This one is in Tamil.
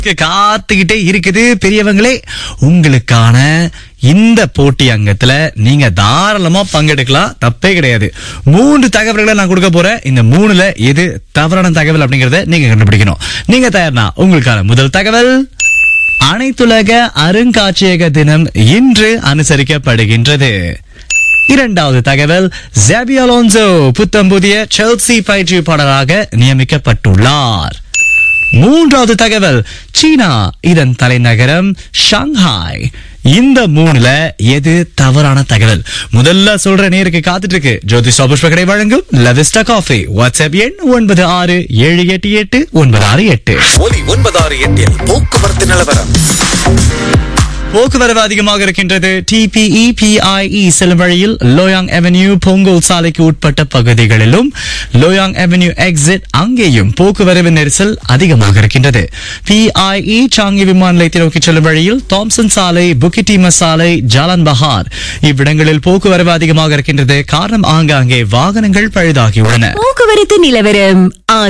காத்துக்கிட்டே இருக்குது பெரியவங்களே உங்களுக்கான இந்த போட்டி அங்கத்துல நீங்க தாராளமா பங்கெடுக்கலாம் தப்பே கிடையாது மூன்று தகவல்களை நான் கொடுக்க போறேன் இந்த மூணுல எது தவறான தகவல் அப்படிங்கறத நீங்க கண்டுபிடிக்கணும் நீங்க தயார்னா உங்களுக்கான முதல் தகவல் அனைத்துலக அருங்காட்சியக தினம் இன்று அனுசரிக்கப்படுகின்றது இரண்டாவது தகவல் ஜாபி அலோன்சோ புத்தம் புதிய செல்சி பயிற்சியாளராக நியமிக்கப்பட்டுள்ளார் மூன்றாவது தகவல் சீனா இதன் தலைநகரம் ஷாங்காய் இந்த மூணுல எது தவறான தகவல் முதல்ல சொல்ற நேருக்கு காத்துட்டு இருக்கு ஜோதி சோபுஷ்ப கடை வழங்கும் லவிஸ்டா காஃபி வாட்ஸ்அப் எண் ஒன்பது ஆறு ஏழு எட்டு எட்டு ஒன்பது ஆறு எட்டு ஒலி ஒன்பதாறு எட்டில் போக்குவரத்து நிலவரம் போக்குவரவு அதிகமாக இருக்கின்றது டிபிஇ பிஐஇ செல்லும் வழியில் லோயாங் அவென்யூ பொங்கல் சாலைக்கு உட்பட்ட பகுதிகளிலும் லோயாங் அவென்யூ எக்ஸிட் அங்கேயும் போக்குவரவு நெரிசல் அதிகமாக இருக்கின்றது பிஐஇ சாங்கி விமான நிலையத்தை நோக்கி செல்லும் வழியில் தாம்சன் சாலை புக்கிட்டிம சாலை ஜாலான் பஹார் இவ்விடங்களில் போக்குவரவு அதிகமாக இருக்கின்றது காரணம் ஆங்காங்கே வாகனங்கள் பழுதாகியுள்ளன போக்குவரத்து நிலவரம்